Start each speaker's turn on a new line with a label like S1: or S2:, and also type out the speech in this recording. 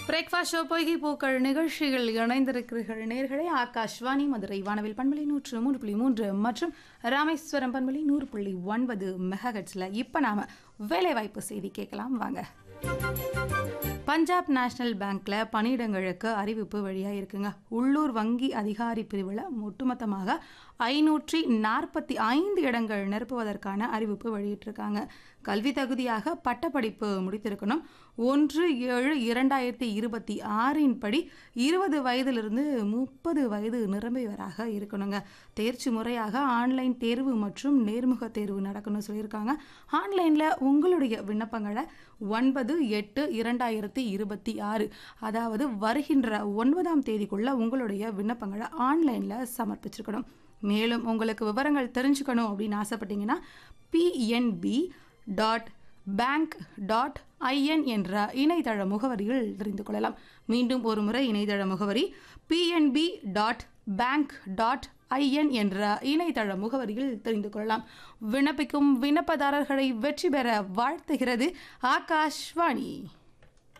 S1: breakfast show பொய்கை பூக்கள் நிகழ்ச்சிகள் இணைந்திருக்கிறீர்கள் நேர்களே ஆகாஷ்வாணி மதுரை வானவில் பண்பலை நூற்று மூன்று புள்ளி மூன்று மற்றும் ராமேஸ்வரம் பண்பலை நூறு புள்ளி ஒன்பது மெகஹெட்ஸில் இப்போ நாம் வேலைவாய்ப்பு செய்தி கேட்கலாம் வாங்க பஞ்சாப் நேஷனல் பேங்க்ல பணியிடங்களுக்கு அறிவிப்பு வழியாக இருக்குங்க உள்ளூர் வங்கி அதிகாரி பிரிவில் ஒட்டுமொத்தமாக ஐநூற்றி நாற்பத்தி ஐந்து இடங்கள் நிரப்புவதற்கான அறிவிப்பு வெளியிட்டிருக்காங்க கல்வி தகுதியாக பட்டப்படிப்பு முடித்திருக்கணும் ஒன்று ஏழு இரண்டாயிரத்தி இருபத்தி ஆறின் படி இருபது வயதிலிருந்து முப்பது வயது நிரம்பியவராக இருக்கணுங்க தேர்ச்சி முறையாக ஆன்லைன் தேர்வு மற்றும் நேர்முக தேர்வு நடக்கணும்னு சொல்லியிருக்காங்க ஆன்லைனில் உங்களுடைய விண்ணப்பங்களை ஒன்பது எட்டு இரண்டாயிரத்தி இருபத்தி ஆறு அதாவது வருகின்ற ஒன்பதாம் தேதிக்குள்ள உங்களுடைய விண்ணப்பங்களை ஆன்லைனில் சமர்ப்பிச்சிருக்கணும் மேலும் உங்களுக்கு விவரங்கள் தெரிஞ்சுக்கணும் அப்படின்னு ஆசைப்பட்டீங்கன்னா PNB dot bank dot IN என்ற இணையதள முகவரியில் தெரிந்து கொள்ளலாம் மீண்டும் ஒரு முறை இணையதள முகவரி PNB dot bank dot IN என்ற இணையதள முகவரியில் தெரிந்து கொள்ளலாம் விண்ணப்பிக்கும் விண்ணப்பதாரர்களை வெற்றி பெற வாழ்த்துகிறது ஆகாஷ்வாணி